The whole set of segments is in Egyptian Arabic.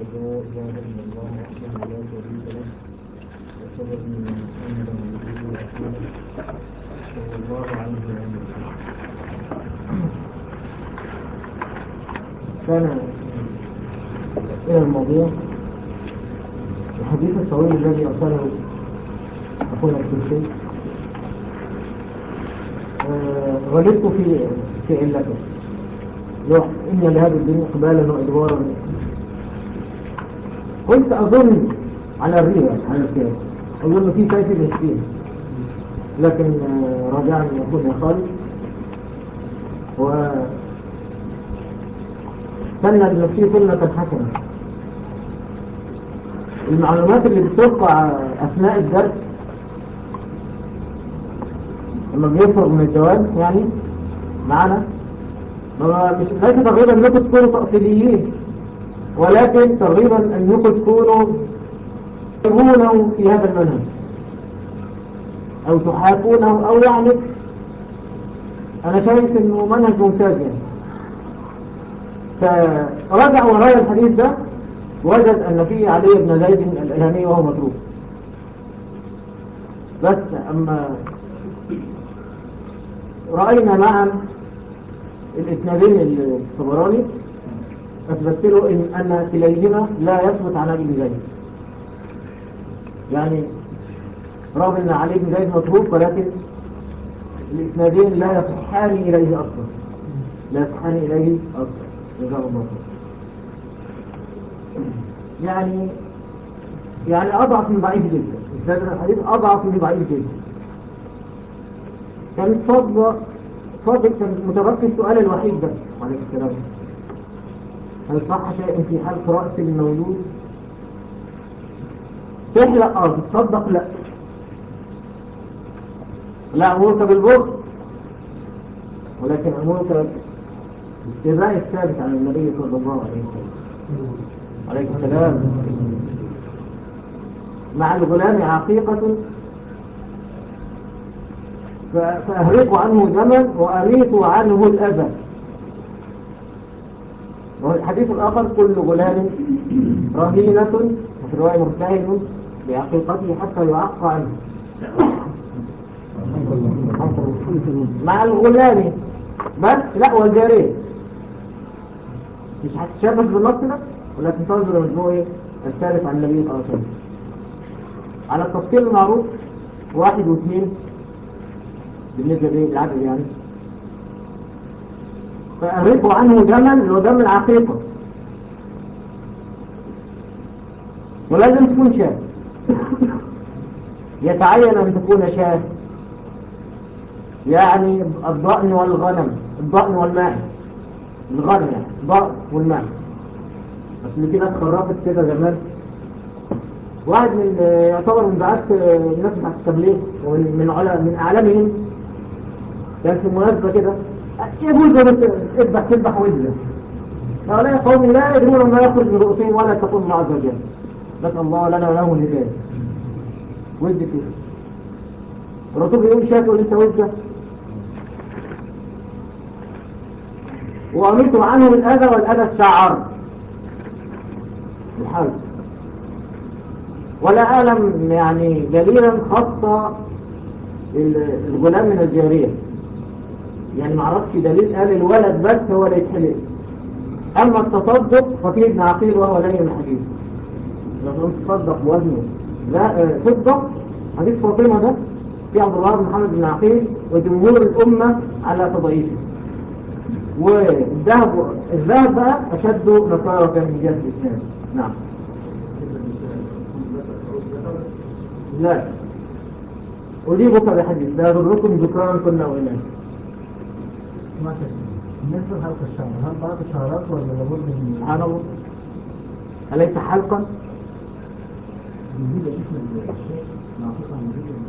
لا إله إلا الله وحده لا شريك له وأشهد أن محمدا عبده ورسوله صلى الله عليه وسلم كان إلى الموضوع الحديث الطويل الذي أرسله أخونا الكرسي غلبت في في علته لو إن لهذا الدين إقبالا وإدبارا كنت أظن على الريبة على الكلام أظن في كيف الهشتين لكن رجعني أخونا خالد و سنة لنفسي سنة حسنة المعلومات اللي بتوقع أثناء الدرس لما بيفرغ من الجواب يعني معنا مش ليس ترغيبا انكم تكونوا تأصيليين ولكن ترغيبا انكم تكونوا تهونوا في هذا المنهج او تحاكونه او يعني انا شايف انه منهج ممتاز يعني فرجع ورايا الحديث ده وجد ان فيه علي بن زيد الالهامي وهو متروك بس اما رأينا معا الاثنين الصبراني أثبت له إن, أن كليهما لا يثبت عن أبي زيد يعني رغم أن علي بن زيد متروك ولكن الاثنين لا يصحان إليه أصلا لا يصحان إليه أصلا جزاه الله يعني يعني أضعف من ضعيف جدا استاذنا الحديث أضعف من ضعيف جدا كان فضل فضل كان متبقي السؤال الوحيد بس عليه السلام هل صح شيء في حال قراءة المولود تحلق اه تصدق لا لا أمورك بالبخل ولكن أمورك باتباع الثابت عن النبي صلى الله عليه وسلم عليه السلام مع الغلام عقيقة فأهرق عنه زمن وأميت عنه الأذى والحديث الآخر كل غلام رهينة وفي رواية مرتهن بعقيقته حتى يعق عنه مع الغلام بس لا والجارية مش هتشبه بالنص ده ولكن تنظر مجموعي الثالث عن النبي صلى الله عليه وسلم على التفصيل المعروف واحد واثنين بالنسبة للعدد يعني فأريق عنه دما اللي هو دم العقيقة ولازم تكون شاه يتعين أن تكون شاه يعني الضأن والغنم الضأن والماء الغنم يعني الضأن والماء بس اللي في ناس خرافت كده زمان واحد من يعتبر من بعث الناس بتاعت التبليغ ومن من علماء من اعلامهم كان في مناسبه كده يجوز اذبح تذبح وجه هؤلاء قوم لا يدرون ما يخرج من رؤوسهم ولا يتقون الله عز وجل نسال الله لنا ولهم الهدايه وجه كده الرسول يقول شاكل انت وجه وأمرت عنه الأذى والأذى الشعر الحال ولا أعلم يعني دليلا خاصة الغلام من الجارية يعني ما عرفش دليل قال الولد بس هو اللي يتحلق أما التصدق ففيه ابن عقيل وهو لين الحديث لو كنت تصدق بوزنه لا صدق حديث فاطمة ده في عبد الله بن محمد بن عقيل وجمهور الأمة على تضعيفه والذهب الذهب بقى أشد نصارى من جهة الإسلام نعم لا أجيبك بحديث لا يضركم ذكران كنا وإناث ما بالنسبة لحلق الشعر هل بعض الشعرات ولا لابد من سبحان الله أليس حلقا؟ جديد اسم الشيخ نعطيك عن جديد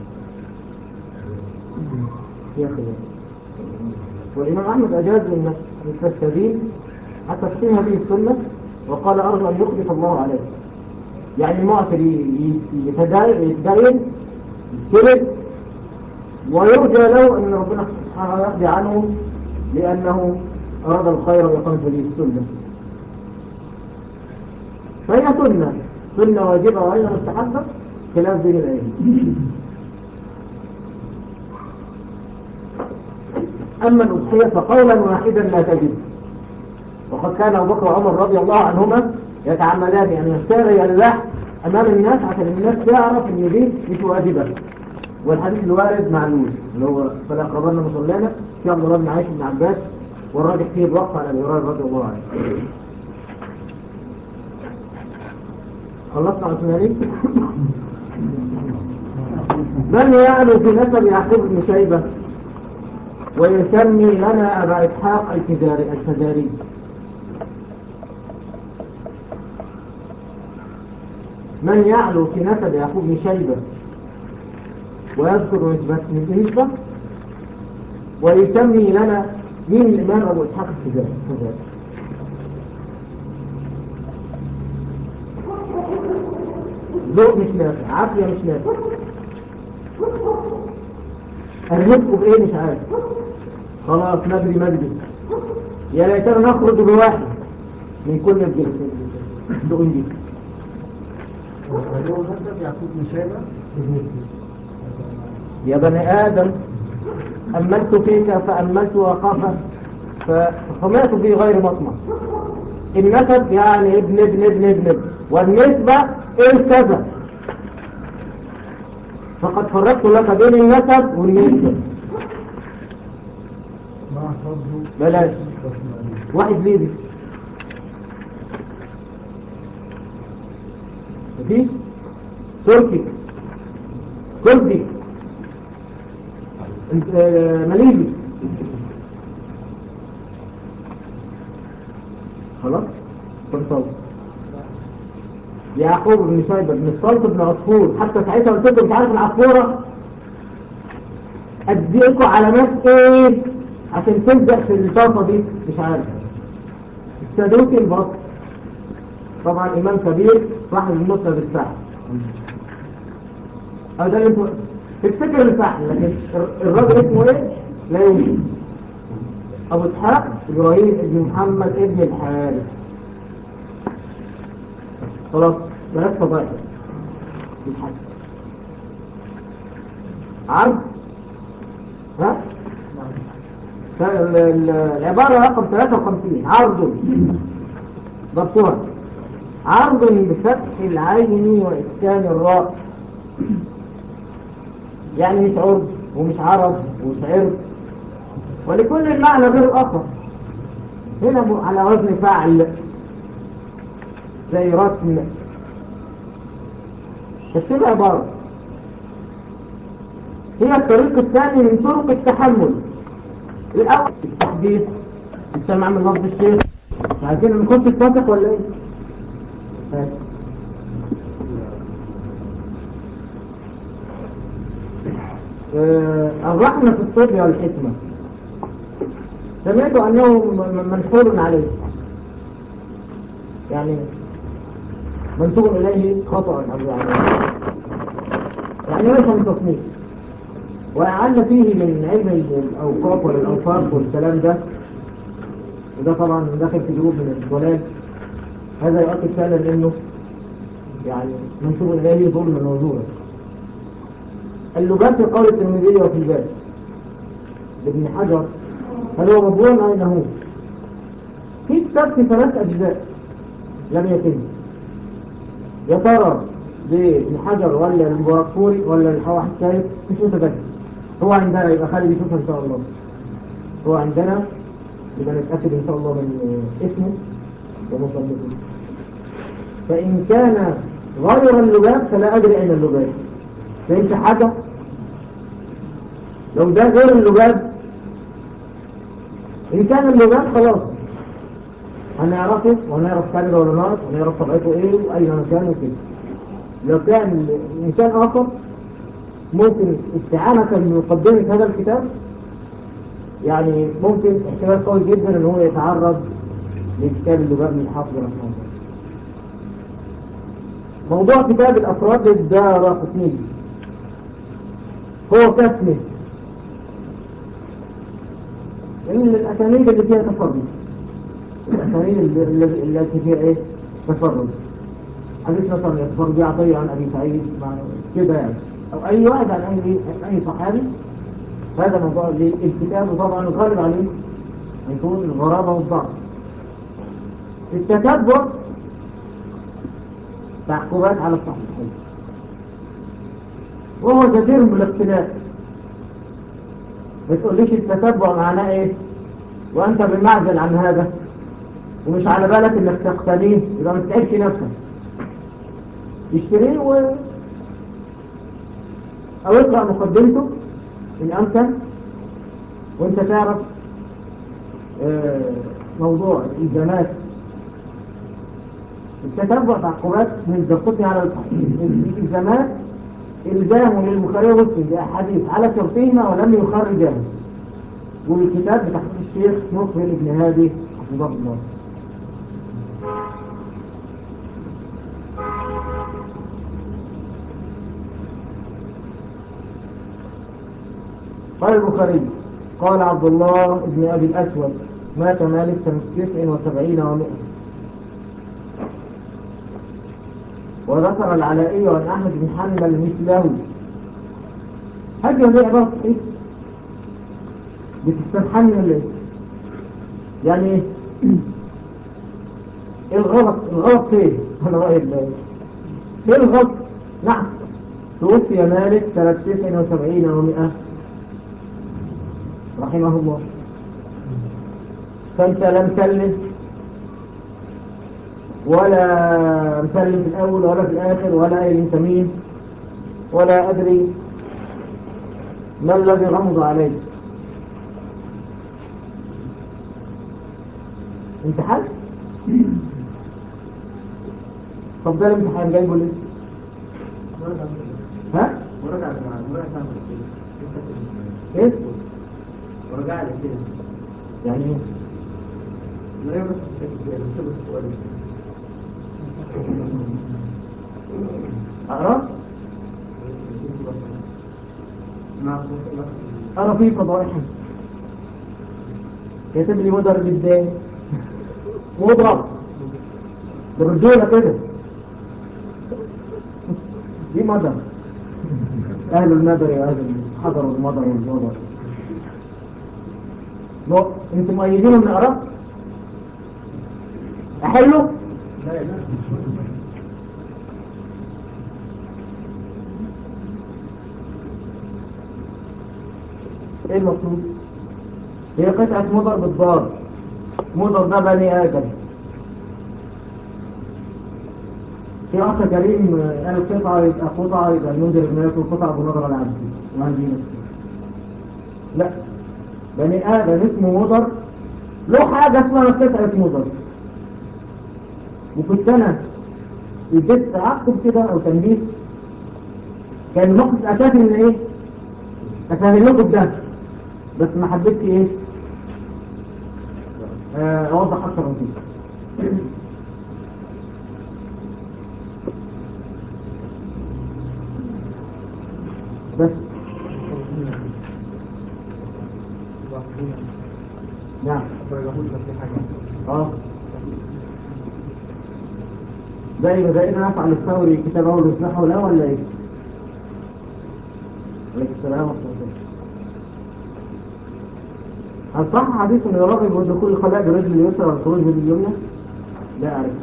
يا أخي والإمام أحمد أجاز أن تستدين حتى تقيم هذه السنة وقال أرجو أن يخلف الله عليه يعني المعصر يتدين يتكلم ويرجى له أن ربنا سبحانه يقضي عنه لأنه أراد الخير ويقام به السنة فهي سنة سنة واجبة وهي مستحبة خلاف بين العلم أما الأضحية فقولا واحدا لا تجد وقد كان أبو بكر وعمر رضي الله عنهما يتعمدان أن يشتري اللحم أمام الناس عشان الناس تعرف إن دي مش واجبة والحديث الوارد معلول اللي هو فلا قررنا مصلانا في عبد الله بن عائشة بن عباس والراجح فيه الوقف على أبي هريرة رضي الله عنه خلصنا على الثاني من يعلو في نسب يعقوب بن شيبة ويسمي لنا أبا إسحاق الفزاري الفزاري من يعلو في نسب يعقوب بن شيبة ويذكر نسبة نسبة ويسمي لنا مين الإمام أبو إسحاق الفزاري الفزاري ذوق مش نافع عافية مش نافع الرزق بإيه مش عارف خلاص ندري مجدي يا ليتنا نخرج بواحد من كل الدقون دي هو نسب يعقوب بن شيبة بالنسبة يا بني آدم أملت فيك فأملت وخاف فخمات في غير مطمع النسب يعني ابن ابن ابن ابن, ابن. والنسبة ايه كذا فقد فرقت لك بين النسب والنسبة مع حفظه بلاش واحد ليبي مفيش تركي كردي انت- آه، ماليزي خلاص كنت صوت يعقوب بن شيبة بن الصلت بن عصفور حتى ساعتها قلت لكم مش عارف العصفورة اديكوا علامات ايه عشان تلزق في الطاقة دي مش عارف السدوسي البصر طبعا امام كبير صاحب المسند السهل او ده اللي انتوا تفتكر الفحل لكن الراجل اسمه ايه لا يوجد ابو اسحاق ابراهيم ابن محمد ابن الحارث خلاص بلاش فضائح مش حاجه عرض ها ال- ال- العبارة رقم 53 عرض ضبطها عرض بفتح العين وإسكان الراء يعني مش عرض ومش عرض ومش عرض ولكل المعنى غير الآخر هنا م- على وزن فعل زي رسم تكتب عبارة هي الطريق الثاني من طرق التحمل الأول التحديث السمع من لفظ الشيخ عايزين ان كنت تصدق ولا ايه؟ ماشي. آه، الرحمة في الصبر والحكمة سمعت أنه م- م- منحور عليه يعني منسوب إليه خطأ أو يعني يعني ليس من تصنيف وأعل فيه من علم الأوقاف والأوقاف والكلام ده وده طبعا داخل في جروب من الضلال هذا يؤكد فعلا انه يعني منسوب اليه ظلما وزورا اللغات في قول الترمذي وفي الباب لابن حجر هل هو مضمون او انه في كتاب في ثلاث اجزاء لم يتم يا ترى لابن حجر ولا المباركفوري ولا الحواح الثالث مش متذكر هو عندنا يبقى خالد يشوفها ان شاء الله هو عندنا يبقى نتأكد إن شاء الله من اسمه ومصنفه فإن كان غير اللباب فلا أدري أين اللباب فهمت حاجة لو ده غير اللباب إن كان اللباب خلاص هنعرفه وهنعرف كندا ولا نار ونعرف طبيعته إيه وأين مكانه وكده لو كان إنسان آخر ممكن استعانة بمقدمة هذا الكتاب يعني ممكن احتمال قوي جدا ان هو يتعرض لكتاب اللباب من الحافظ رحمه الله موضوع كتاب الافراد للدار قسمي هو كاسمه ان الاسانيد اللي فيها تفرد الاسانيد اللي- اللي- التي فيها ايه تفرد حديث مثلا يذكر بيه عطية عن أبي سعيد مع كده يعني أو أي واحد عن أي أي صحابي هذا موضوع الكتاب وطبعا الغالب عليه يكون الغرابة والضعف التتبع تعقبات على الصحيحين وهو كثير بالاختلاف ما تقوليش التتبع معناه ايه وانت بمعزل عن هذا ومش على بالك انك تقتنيه يبقى ما تتعبش نفسك اشتريه و او اقرا مقدمته ان امكن وانت تعرف آه، موضوع الالزامات التتبع تعقبات من ضبطتي على الصحيح الالزامات الزام للبخاري ومسلم باحاديث على شرطهما ولم يخرجاه والكتاب بتحقيق الشيخ مقبل ابن هادي حفظه الله قال البخاري قال عبد الله بن أبي الأسود مات مالك سنة تسع وسبعين ومئة وذكر العلائي عن أحمد بن حنبل مثله هل دي عبارة إيه؟ بتستنحني ولا إيه؟ يعني إيه؟ إيه الغلط؟ الغلط فين؟ أنا رأيي الله إيه الغلط؟ نعم توفي مالك سنة تسع وسبعين ومئة رحمه الله فانت لا مسلم ولا مسلم في الاول ولا في الاخر ولا اي انت مين ولا ادري ما الذي غمض عليك امتحان طب ده الامتحان جايبه ليه ها مراجعة مراجعة ايه ورجع لي كده يعني ايه لا يبقى بسبب السؤال اقرا ما أرى في فضائح كاتب لي مدرب ازاي مضرب بالرجولة كده دي مدر أهل المدر يا أهل حضر المدر والمدر لو انتم مؤيدين من أرى أحله لا لا ايه المطلوب هي قطعة مضر بالضار مضر ده بني آدم في أخ كريم آه، قال القطعة يبقى قطعة يبقى المنذر ما يكون قطعة بنظر على عبده وعندي لا بني آدم اسمه مضر له حاجة اسمها قطعة مضر وكنت أنا اديت تعقب كده أو تنبيه كان الموقف الأساسي من إيه؟ أسهل لكم ده بس ما حبيتش إيه؟ آه، أوضح أكتر من كده بس نعم اه زي ما زي ما نفعل الثوري كتابه ويصلحه لا ولا ايه؟ عليك السلام ورحمة الله هل صح حديث ان الراغب بدخول الخلاء برجل اليسرى والخروج برجل اليمنى؟ لا اعرف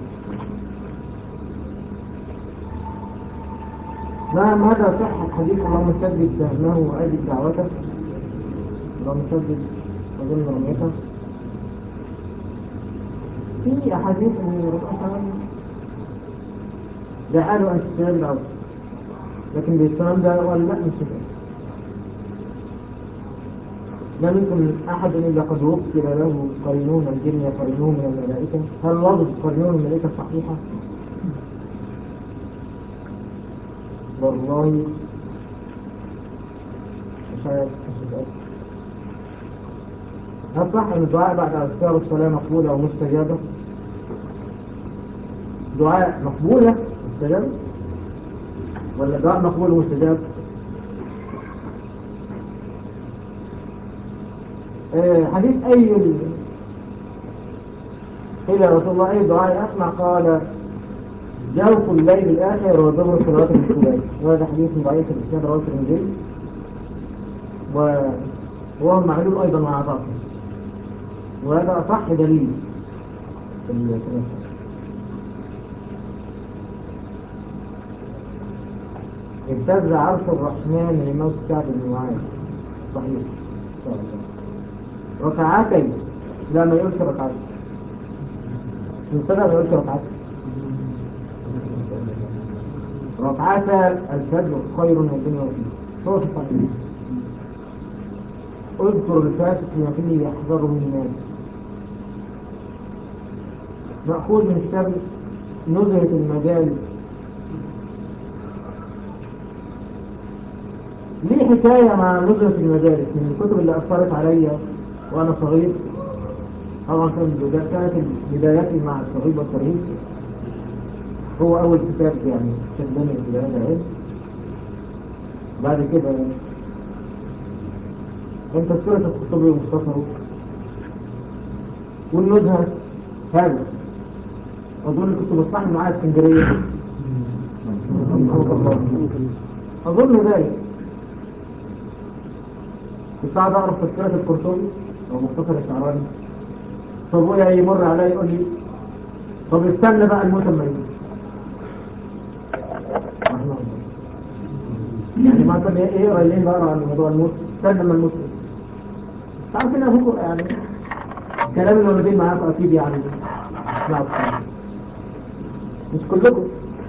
ما مدى صحة حديث اللهم سدد سهمه وأجد دعوته اللهم سدد وظن رميته في أحاديث أن الرسول صلى الله عليه وسلم دعاله أن تستجاب العوض لكن بالكلام ده قال لا مش كده لم يكن أحد إلا قد وكل له قرينون الجن يقرنون من الملائكة هل لفظ قرينون من الملائكة صحيحة؟ والله مش عارف مش متأكد هل صح أن الدعاء بعد أذكار الصلاة مقبولة ومستجابة؟ دعاء مقبولة مستجابة؟ ولا دعاء مقبول ومستجاب؟ آه، حديث أي قيل يا رسول الله أي دعاء أسمع قال جوف الليل الآخر ودبر صلاة الثلاث وهذا حديث ضعيف الإسناد رواه الترمذي و- وهو معلول أيضا مع ضعفه وهذا أصح دليل في الثلاثة اهتز عرش الرحمن لموت سعد بن معاذ صحيح إن شاء الله. ركعتين لا ما يقولش ركعتين الصلاة ما يقولش ركعتين ركعتا الفجر خير من الدنيا وفيه هو في الصحيح اذكر الفاسق ما فيه يحذره الناس مأخوذ من كتاب نزهة المجال ليه حكاية مع نزهة المدارس من الكتب اللي أثرت عليا وأنا صغير طبعا كان بدا- كانت بداياتي مع الترغيب والترهيب هو أول كتاب يعني شدني في هذا العلم بعد كده انت سورة الخطبي ومختصره والنزهة هذا أظن كنت بصحن معايا اسكندرية أظن ذلك كنت قاعد أعرف تذكرة القرطبي أو مختصر الشعراني فأبويا يمر عليا يقول لي طب استنى بقى الموت اما يجي رحمه الله. يعني ما كان ايه قايلين بقى عن موضوع الموت استنى لما الموت يجي. تعرف ان ابوكم يعني كلام الوالدين معاكم اكيد يعني اسمعوا الكلام. مش كلكم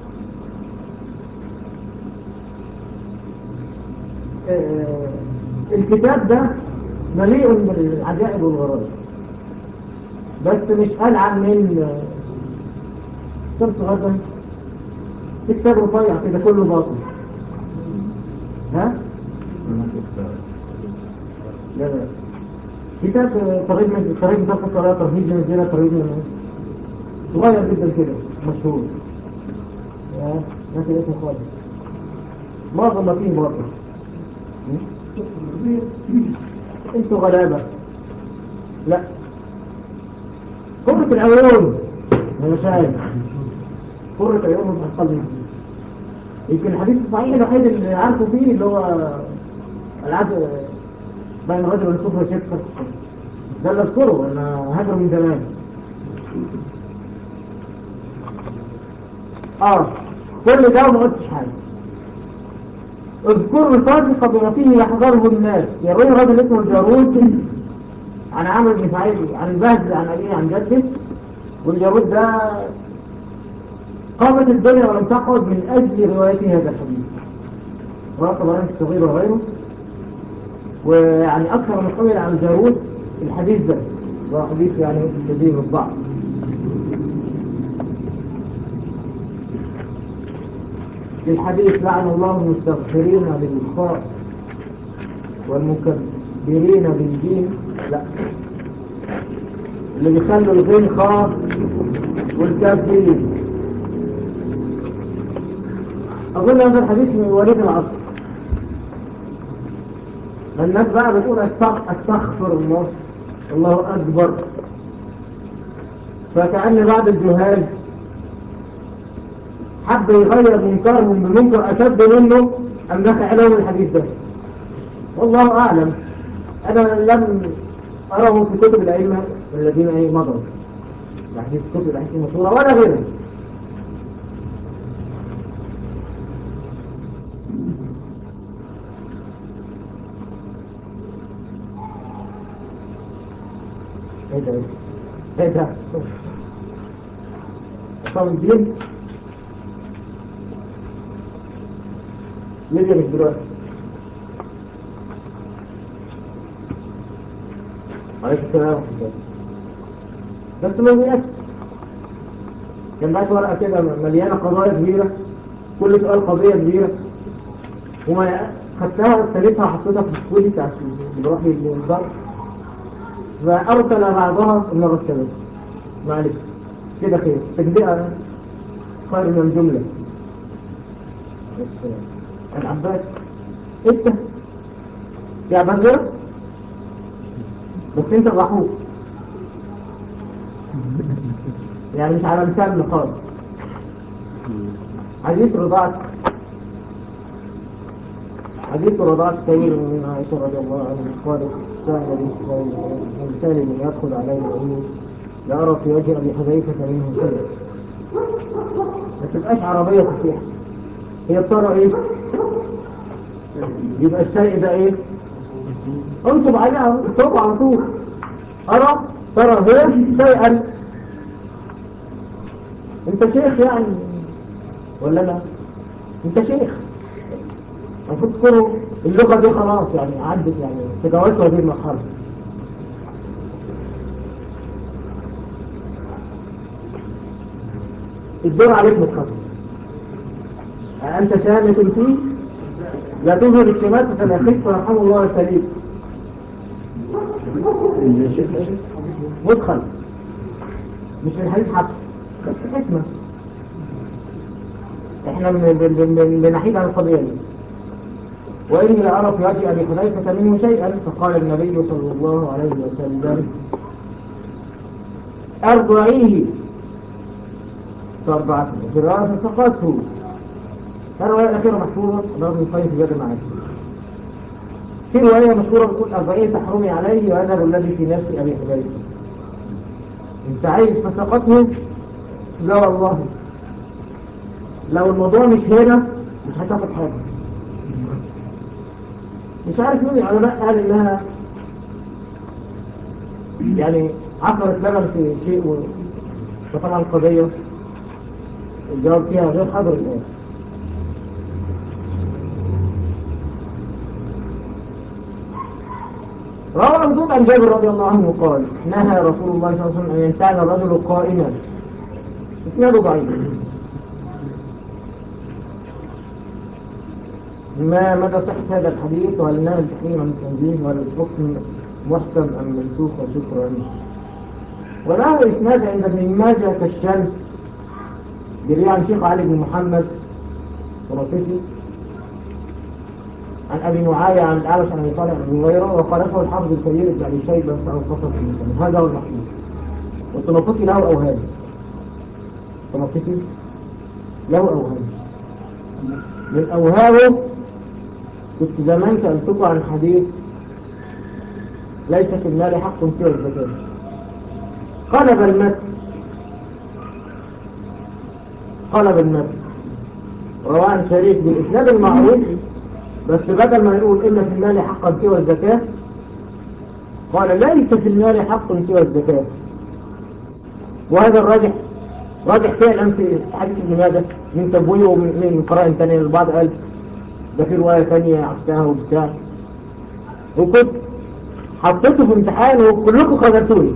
آه، الكتاب ده مليء بالعجائب والغرائب بس مش ألعن من آه، شمس غدا في كتاب رفيع كده كله باطل ها؟ لا لا كتاب آه، ترغيب من ترغيب من الصلاة ترهيب من الزنا ترهيب من صغير جدا كده مشهور يا لكن اسمه خالص معظم ما فيه باطل انتوا غلابة لا قرة العيون يا مشاهد قرة العيون من القلب يمكن الحديث الصحيح الوحيد اللي عارفه فيه اللي هو العدل بين الرجل والكفر والشرك ده اللي اذكره انا هجر من زمان اه كل ده وما قلتش حاجه اذكر الفاسق بما فيه يحذره الناس يروي رجل اسمه الجارود عن عمرو بن سعيد عن البهز عن أبيه عن جده والجارود ده قامت الدنيا ولم تقعد من أجل روايته هذا الحديث رواه طبعا الصغير وغيره ويعني أكثر من قبل عن الجارود الحديث ده هو حديث يعني شديد الضعف في الحديث لعن الله المستغفرين بالخاء والمكبرين بالجيم لا اللي بيخلوا الغين خاء والكافرين أظن هذا الحديث من وليد العصر الناس بقى بتقول أستغ- استغفر الله الله أكبر فكأن بعض الجهال حب يغير منكرهم بمنكر أشد منه أم نفع لهم الحديث ده والله أعلم أنا لم أره في كتب الأئمة الذين أي مضوا الحديث كتب الحديث المشهورة ولا غيره ايه ده ايه ده صار الدين ليه مش دلوقتي عليك السلام ورحمة الله. بس ما بيأس كان بعت ورقة كده مليانة قضايا كبيرة كل سؤال قضية كبيرة وما خدتها واستلتها وحطيتها في السكولي بتاع اللي بروح للدار فأرسل بعضها المرة الثالثة معلش كده خير تجزئة خير من الجملة العباس انت يا عباس غيرك بس انت الرحوم يعني مش على مسام خالص حديث رضاعة حديث رضاعة سيد من عائشة رضي الله عنها قالت كان الإنسان من يدخل عليه وإني لأرى في وجه أبي حذيفة منه شيء ما تبقاش عربية فسيحة هي بترى إيه؟ يبقى الشيء ده إيه؟ انصب عليها انصب على طول أرى ترى هي شيئا انت شيخ يعني ولا لا انت شيخ المفروض تكونوا اللغة دي خلاص يعني عدت يعني تجاوزتوا هذه المرحلة الدور عليك متخصص أنت سامة فيه لا تظهر الشمات فما خفت رحمه الله سليم مدخل مش من حديث حق بس حكمة احنا من- من- من- بنحيد عن القضية دي وإني لأرى في وجه أبي حذيفة منه شيئا فقال النبي صلى الله عليه وسلم أرضعيه فأرضعته في الرواية فسقته الرواية الأخيرة محفوظة رغم القيم في يد معاذ في رواية مشهورة بتقول أربعين تحرمي عليه وهذا هو الذي في نفس أبي حذيفة أنت عايز فسقته لا والله لو الموضوع مش هنا مش هتاخد حاجة مش عارف مين العلماء قال انها يعني عثرت لبن في شيء و... فطبعا القضية الجواب فيها غير حاضر الآن روى مردود عن جابر رضي الله عنه قال نهى رسول الله صلى الله عليه وسلم أن ينتعل الرجل قائما اسناده ضعيف ما مدى صحة هذا الحديث وهل نهى التحريم عن التنزيه وهل الحكم محكم أم منسوخ وشكرا وله إسناد عند ابن ماجه كالشمس جري عن شيخ علي بن محمد ورفيسي عن أبي نعاية عن الأعرج عن أبي صالح بن غيره وخالفه الحافظ الكبير بن أبي شيبة في القصص المسلم هذا هو المحمود والتنفسي له أوهام التنفسي له أوهام من أوهامه كنت زمان سألتكم عن حديث ليس في المال حق سوى الزكاة قلب المتن قلب المتن رواه عن شريك بالإسناد المعروف بس بدل ما يقول إن في المال حقا سوى الزكاة قال ليس في المال حق سوى الزكاة وهذا الراجح راجح فعلا في حديث ابن ماجه من تبويه ومن من قراءة ثانية البعض قال ده في رواية ثانية عكسها وبتاع وكنت حطيته في امتحان وكلكم خذلتوني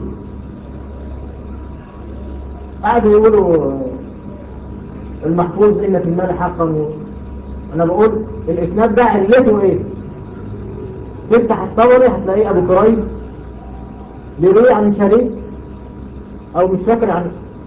قعدوا يقولوا المحفوظ إن في المال حقا و... أنا بقول الإسناد ده علته إيه؟ تفتح الطوري هتلاقيه أبو كريم بيروي عن شريك أو مش فاكر عن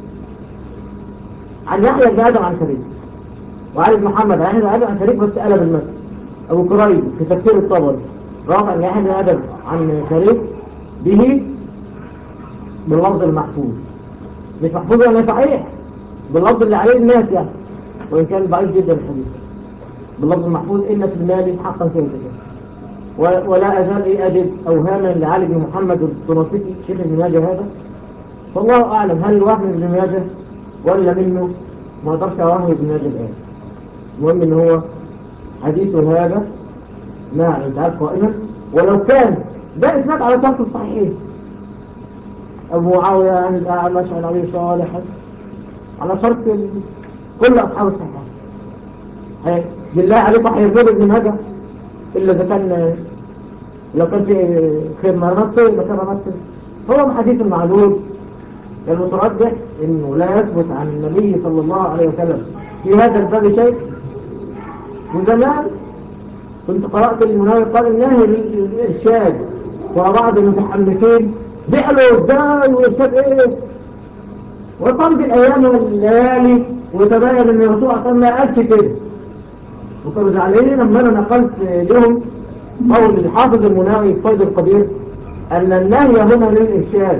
عن يحيى بن آدم عن شريك وعن محمد عن يحيى بن آدم عن شريك بس قلب المثل أبو كريم في تفسير الطبري رافع عن يحيى بن آدم عن شريك به باللفظ المحفوظ مش محفوظ ولا صحيح باللفظ اللي عليه الناس يعني وإن كان ضعيف جدا الحديث باللفظ المحفوظ إن في المال حقا في الزكاة ولا أزال إيه أجد أوهاما لعلي بن محمد الطنطسي شيخ ابن ماجه هذا والله أعلم هل الوهم من ابن ماجه ولا منه ما أقدرش أوهم ابن ماجه الآن المهم إن هو حديثه هذا مع إنتهاء قائما ولو كان ده إسناد على طرف الصحيحين أبو معاوية عن الأعمش عن أبي صالح على شرط ال- كل أصحاب الصحيحين هي- بالله عليكم هيرضوا ابن ماجه إلا إذا كان لو كان في خير مرمته لكان مرمته هو حديث المعلوم المترجح انه لا يثبت عن النبي صلى الله عليه وسلم في هذا الباب شيء وزمان كنت قرأت المناوي قال النهي للإرشاد وبعض المتحمسين بيعلوا ازاي وإرشاد ايه وطلب الأيام والليالي وتبين ان الرسول صلى الله عليه وسلم ما قالش كده وكانوا زعلانين لما انا نقلت لهم قول الحافظ المناوي في فيض القدير ان النهي هنا للإرشاد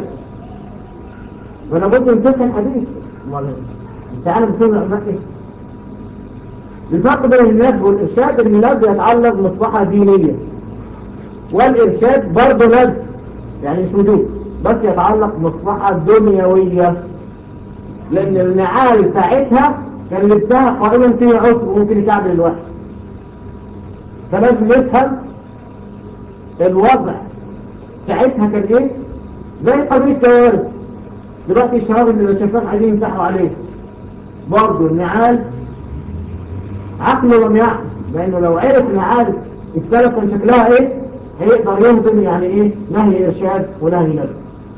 وانا قلت من تلك الحديث امال انت عارف بتقول العلماء ايه الفرق بين الندب والإرشاد إن الندب يتعلق بمصلحة دينية والإرشاد برضه ندب يعني مش وجود بس يتعلق بمصلحة دنيوية لأن النعال ساعتها كان لبسها قائما فيه عسر وممكن يكعبل الواحد فلازم نفهم الوضع ساعتها كان ايه زي قضية كوارث دلوقتي الشباب اللي الشباب عايزين يمسحوا عليه برضه النعال عقله لم يعقل لانه لو عرف النعال السلف كان شكلها ايه هيقدر يهضم يعني ايه نهي ارشاد ونهي ندب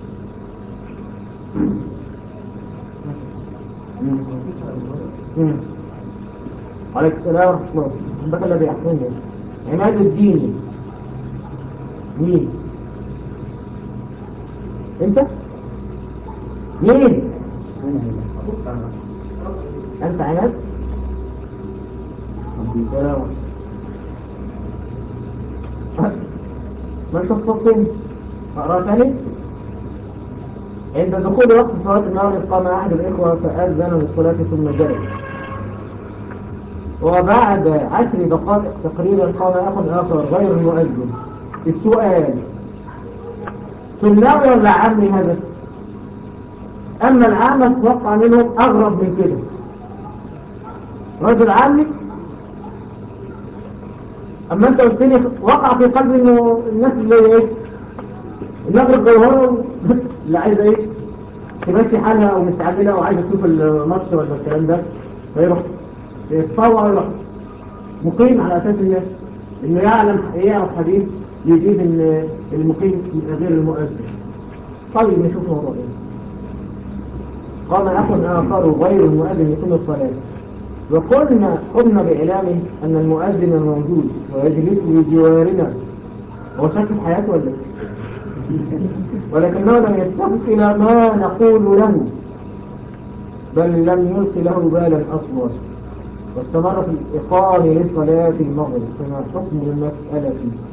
عليك السلام ورحمة الله عندك الذي يحكمني عماد الديني مين انت مين انت عماد السلام ما انت الصوتين اقرأ تاني عند دخول وقت صلاة النهار قام أحد الإخوة فأذن للصلاة ثم جلس وبعد عشر دقائق تقريبا قام أخ آخر غير المؤذن السؤال سناوي ولا عمي هذا أما العامة اتوقع منهم أغرب من كده رجل عامي أما أنت قلت لي وقع في قلبي إنه الناس اللي إيه المغرب جوهره اللي عايزة إيه تمشي حالها أو مستعجلة أو عايزة تشوف الماتش ولا الكلام ده فيروح يتطوع ويروح مقيم على أساس إنه إنه يعلم يعرف حديث يجيب إن المقيم غير المؤذن طيب نشوف الموضوع ده قام أخ آخر غير المؤذن يتم الصلاة وقلنا قمنا بإعلامه أن المؤذن موجود ويجلس بجوارنا هو شك حياته ولا ولكنه لم يستحق إلى ما نقول له بل لم يلق له بالا أصلا واستمر في الإقام لصلاة المغرب كما حكم المسألة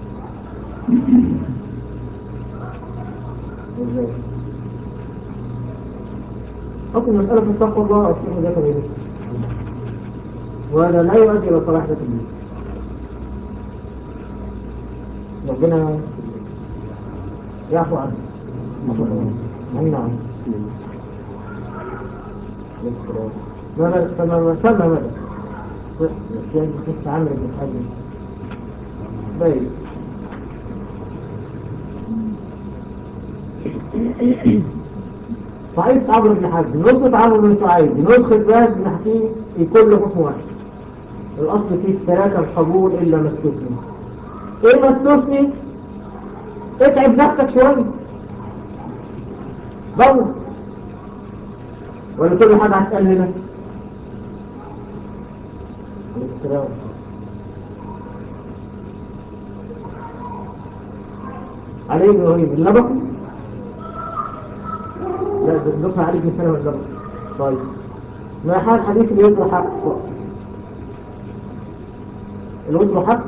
حكم المسألة في تقوى الله أصلح ذات بينه وهذا لا يؤدي إلى صلاح ذات البيت ربنا يعفو عنه نعم عنه ماذا فما سمى ماذا كان قصة عمرو بن حزم طيب صعيد عمرو بن حزم نسخة عمرو بن سعيد نسخة باز بن حكيم في كل حكم واحد الأصل فيه ثلاثة القبول إلا ما استثني إيه ما استثني؟ اتعب نفسك شوية ضوء ولا كل حاجة هتسأل هنا السلام علي بن غريب اللبق لا الدفع عليك من سنة واللبق طيب ما حال حديث الوتر حق الوتر حق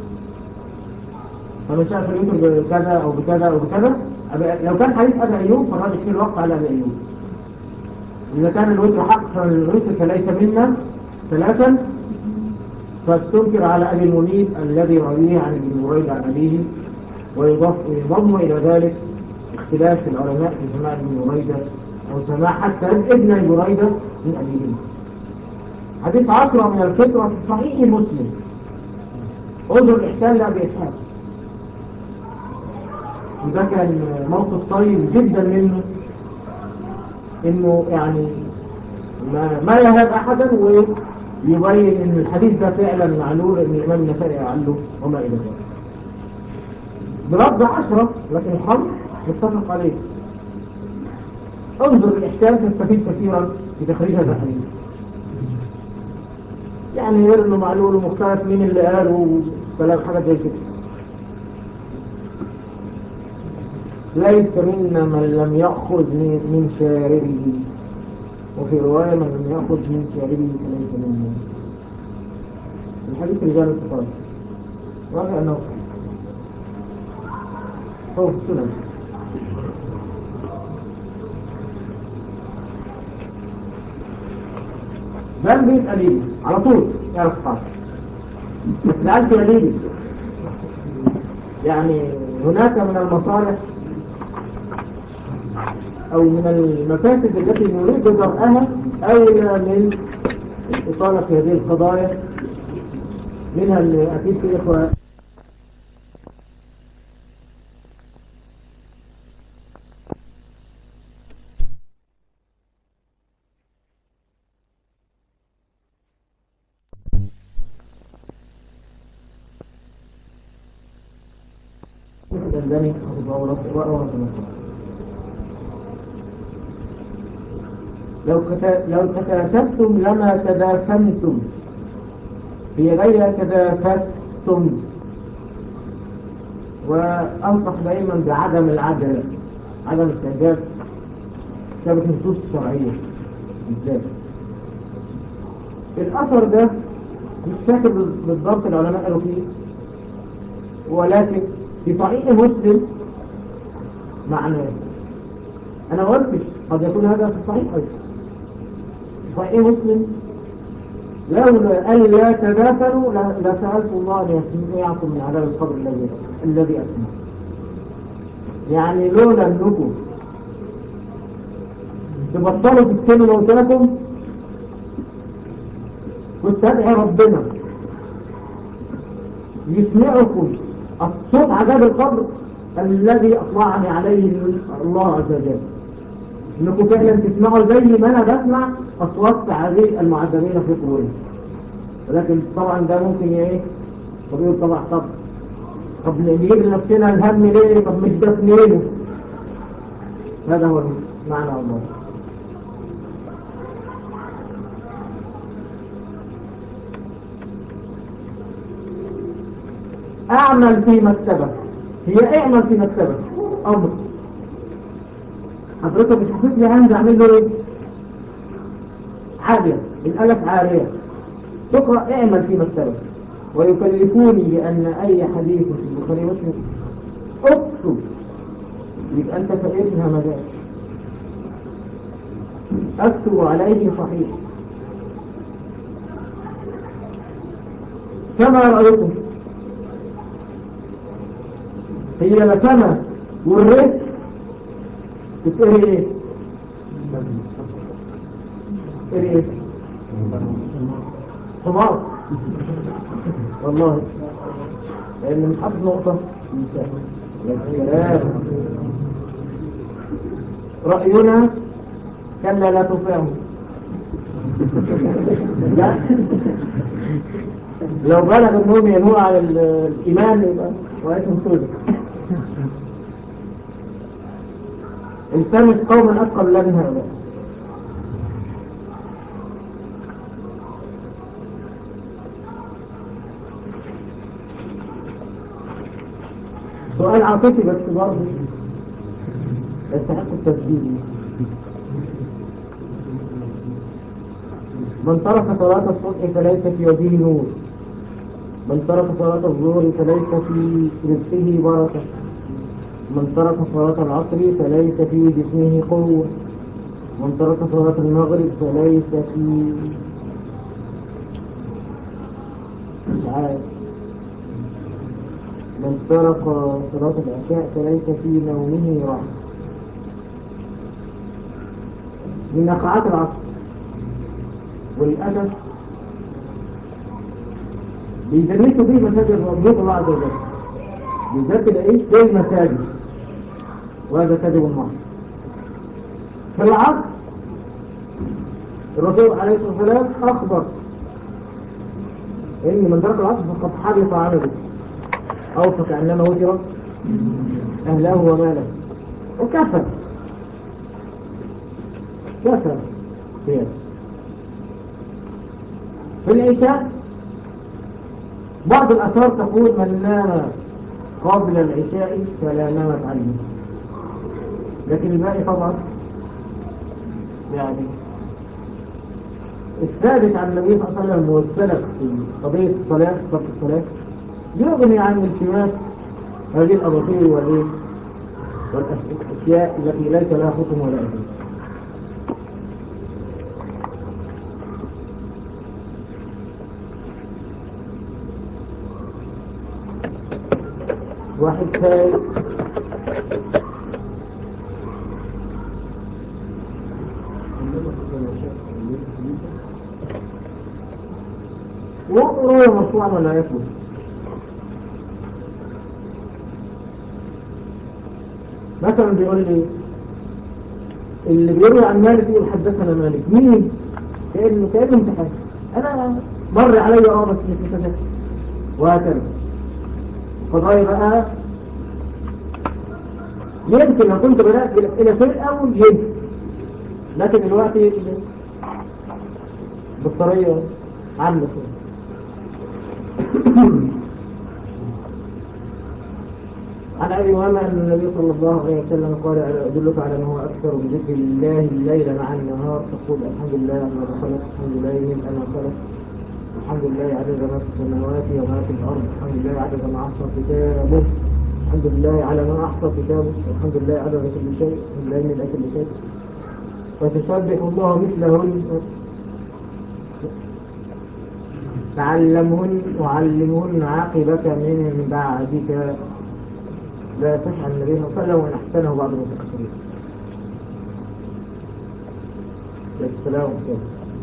فمن شاء فليوتر بكذا أو بكذا أو بكذا لو كان حديث أبي أيوب فالراجح فيه الوقت على أبي أيوب إذا كان الوتر حق فالوتر فليس منا ثلاثا فتنكر على أبي المنيب الذي يرويه عن ابن مريد عن أبيه ويضاف ويضم إلى ذلك اختلاف العلماء في سماع ابن مريدة أو سماع حتى ابن بريدة من أبيهم حديث عشرة من الفطرة في صحيح مسلم انظر الإحسان لأبي إسحاق وده كان موقف طيب جدا منه انه يعني ما, ما يهاب احدا ويبين ان الحديث ده فعلا معلول ان الامام النسائي يعله وما الى ذلك برد عشرة لكن الحمد متفق عليه انظر الاحسان تستفيد كثيرا في تخريج هذا الحديث يعني غير انه معلول ومختلف مين اللي قاله وكلام حاجه زي كده ليس منا من لم يأخذ من شاربه وفي رواية من لم يأخذ من شاربه فليس منا الحديث رجال الفقار واضح أنه هو في السنن بل بيبقى ليبي على طول يعرف حاجة بس العالم يا ليبي يعني هناك من المصالح أو من المفاسد التي نريد درءها أولى من إطالة هذه القضايا منها اللي أكيد في إخوة الدنيا وأورث لو كتا- لو تكاتفتم لما تدافنتم هي غير تدافتم وأنصح دائما بعدم العجلة عدم استعجال كتابة النصوص الشرعية بالذات الأثر ده مش فاكر بالضبط العلماء قالوا فيه ولكن في صحيح مسلم معناه أنا ما قلتش قد يكون هذا في الصحيح أيضا في صحيح مسلم لولا أن لا تدافنوا ل- لسألت الله أن يسمعكم من عذاب القبر الذي الذي أسمع يعني لولا أنكم تبطلوا تكتموا موتاكم كنت أدعي ربنا يسمعكم الصوت عذاب القبر الذي أطلعني عليه الله عز وجل انكم فعلا تسمعوا زي ما انا بسمع اصوات تعذيب المعذبين في قبورهم ولكن طبعا ده ممكن ايه طب يقول طبعا طب طب نجيب لنفسنا الهم ليه طب مش ده منين هذا هو معنى الله اعمل في مكتبة هي اعمل في مكتبة امر حضرتك مش حسيت لي همزة اعمل له ايه عالية الالف عالية تقرأ اعمل في مكتبة ويكلفوني بأن أي حديث في البخاري ومسلم اكتب يبقى أنت فقيرها مجال أكتب عليه صحيح كما رأيتم هي لكما والريت تتقري ايه تتقري ايه حمار والله لان مش حاطط نقطة يا سلام رأينا كلا لا تطيعه لا لو بلغ انهم ينوع على ال- الايمان يبقى وقتهم سودة التمس قوما اتقى بالله من هؤلاء سؤال عاطفي بس برضه يستحق التسجيل من ترك صلاة الصبح فليس في وجهه نور من ترك صلاة الظهر فليس في رزقه بركة من ترك صلاة العصر فليس في جسمه قوة من ترك صلاة المغرب فليس في مش عارف من ترك صلاة العشاء فليس في نومه راحة من نقعات العصر وللأسف بيدرسوا فيه مساجد ربنا الله عز وجل بالذات الايه في المساجد وهذا كذب محض في العصر الرسول عليه الصلاة والسلام أخبر إن من ترك العصر فقد حبط عمله أو فكأنما وتر أهله وماله وكفى كفى هي في العشاء بعض الأثار تقول من نام قبل العشاء فلا نامت عنه لكن الباقي طبعا يعني الثابت عن النبي صلى الله عليه وسلم والسلف في قضية الصلاة صلاة الصلاة يغني عن التماس هذه الأباطيل والإيه والأشياء التي ليس لها حكم ولا أدلة واحد ثاني ورؤية مرفوعا ولا يثبت مثلا بيقول لي اللي بيروي عن مالك يقول حدثنا مالك مين كأنه كأنه امتحان انا مر علي اه بس مش متذكر وهكذا قضايا بقى يمكن لو كنت بدأت بالأسئلة في الأول يمكن لكن دلوقتي بالطريقة عاملة كده عن أبي أمامة أن النبي صلى الله عليه وسلم قال ألا أدلك على ما هو أكثر بذكر الله الليل مع النهار تقول الحمد لله ما خلق الحمد لله من أنا خلق الحمد لله عدد ما في السماوات وما في الأرض الحمد لله عدد ما أحصى كتابه الحمد لله على ما أحصى كتابه الحمد لله عدد كل شيء الحمد لله من كل شيء فتسبح الله مثلهن تعلمهن وعلمهن عاقبك من بعدك لا تفعل النبي صلى الله عليه وسلم وإن أحسنه بعض المتأخرين السلام عليكم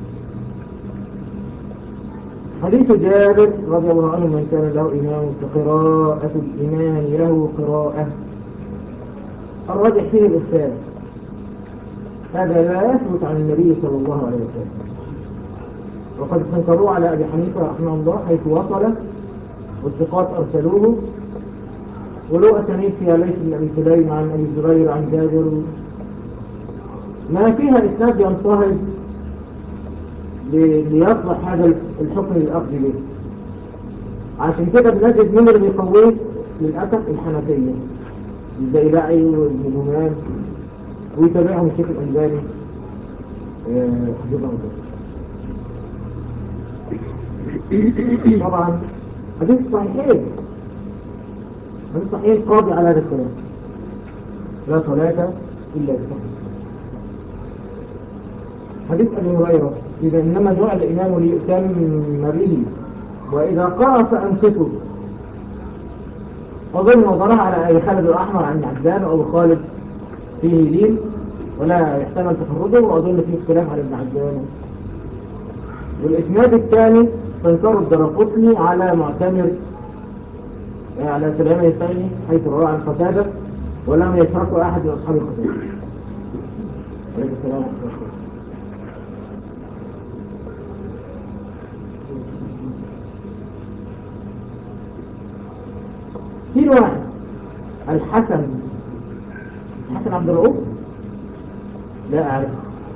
حديث جابر رضي الله عنه من كان له إمام فقراءة الإمام له قراءة الراجح فيه الإرسال هذا لا يثبت عن النبي صلى الله عليه وسلم وقد استنكروه على أبي حنيفة رحمه الله حيث وصل والثقات أرسلوه ولو أسانيد فيها ليس من أبي سليم عن أبي زبير عن جابر ما فيها إسناد ينصهر ليصلح هذا الحكم للأخذ به عشان كده بنجد من اللي بيقويه للأسف الحنفية الزيلعي وابن همام ويتابعهم الشيخ الألباني حفظه الله طبعا حديث صحيحين حديث صحيح قاضي على هذا الكلام لا صلاة إلا بصحيح حديث أبي هريرة إذا إنما جعل الإمام ليؤتم به وإذا قرأ فأنصته أظن نظرها على أي خالد الأحمر عن عجلان أو خالد فيه لين ولا يحتمل تفرده وأظن فيه اختلاف على ابن عجلان والإسناد الثاني تنكر الدرقطني على معتمر على سلامة الثاني حيث روى عن قتادة ولم يشركه أحد من أصحاب القتادة عليه السلام ورحمة الله في واحد الحسن الحسن عبد الرؤوف لا أعرف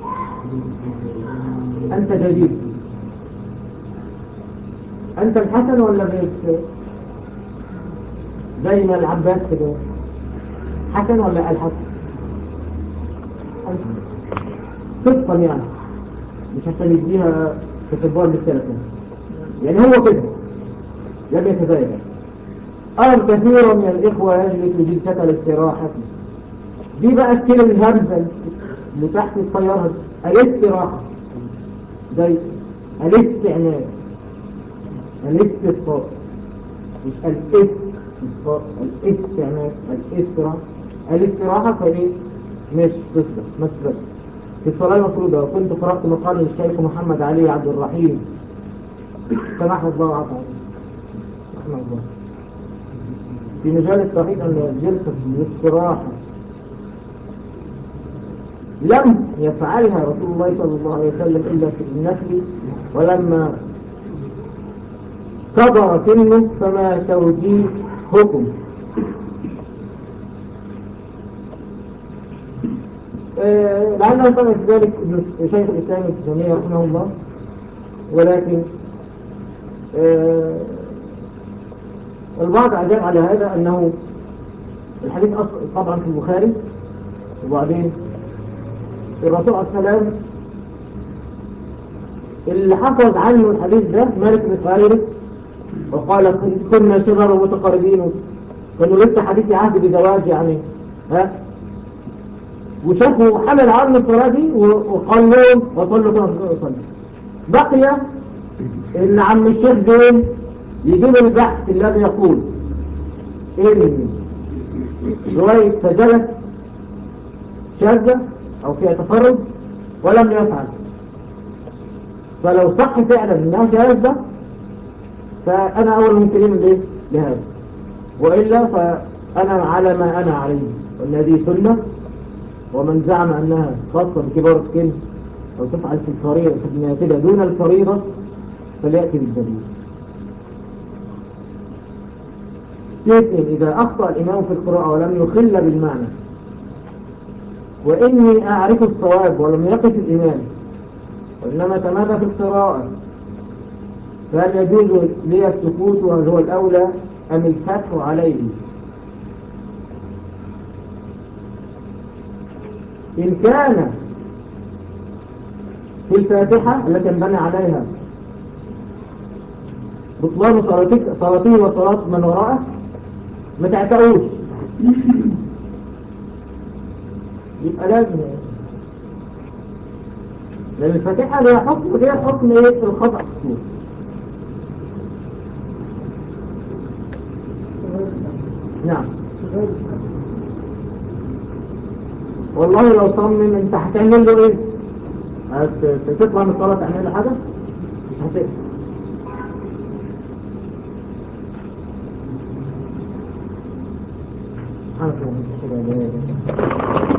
أنت جديد أنت الحسن ولا بيت زي ما العباس كده حسن ولا الحسن صدقا يعني مش عشان يديها كتبار للثلاثة يعني هو كده لم يتزايد أرى كثير من الإخوة يجلس جلسة الاستراحة دي بقى الكلمة الهمزة اللي تحت الطيارة الاستراحة زي الاستعمال الاستفاء مش الاستفاء الاستعمال الاستراحة الاستراحة فايه مش تصدق ما تصدق في الصلاة المفروضة وكنت قرأت مقال للشيخ محمد علي عبد الرحيم سمحه الله وعطا رحمه الله في مجال التوحيد أن جلسة الاستراحة لم يفعلها رسول الله صلى الله عليه وسلم إلا في النفل ولما كبر سنه فما توجيه حكم آه لعله سمع ذلك ابن شيخ الإسلام ابن تيمية رحمه الله ولكن آه البعض أجاب على هذا أنه الحديث طبعا في البخاري وبعدين الرسول عليه السلام اللي حفظ عنه الحديث ده مالك بن خالد وقال كنا شبر ومتقاربين كانوا لسه حديث عهد بزواج يعني ها وشافوا حمل عنه الصلاة دي وقال لهم وصلوا كما صلوا بقي ان عم الشيخ دول يجيب البحث الذي يقول إن رواية سجلت شاذة أو فيها تفرد ولم يفعل فلو صح فعلا انها شاذة فأنا أول المنكرين ليه؟ لهذا وإلا فأنا على ما أنا عليه والذي سنة ومن زعم أنها خاصة بكبار السن أو تفعل في الفريضة في النافلة دون الفريضة فليأتي بالدليل اثنين إذا أخطأ الإمام في القراءة ولم يخل بالمعنى وإني أعرف الصواب ولم يقف الإمام وإنما تمادى في القراءة فهل يجوز لي السكوت وهل هو الأولى أم الفتح عليه إن كان في الفاتحة التي انبنى عليها بطلان صلاتك صلاته وصلاة من وراءه ما تعتقوش يبقى لازم لأن الفاتحة لها حكم غير حكم ايه الخطأ الصور نعم والله لو صمم انت هتعمل له ايه هتطلع من الصلاة تعمل له حاجة مش هتقدر سبحانك اللهم وبحمدك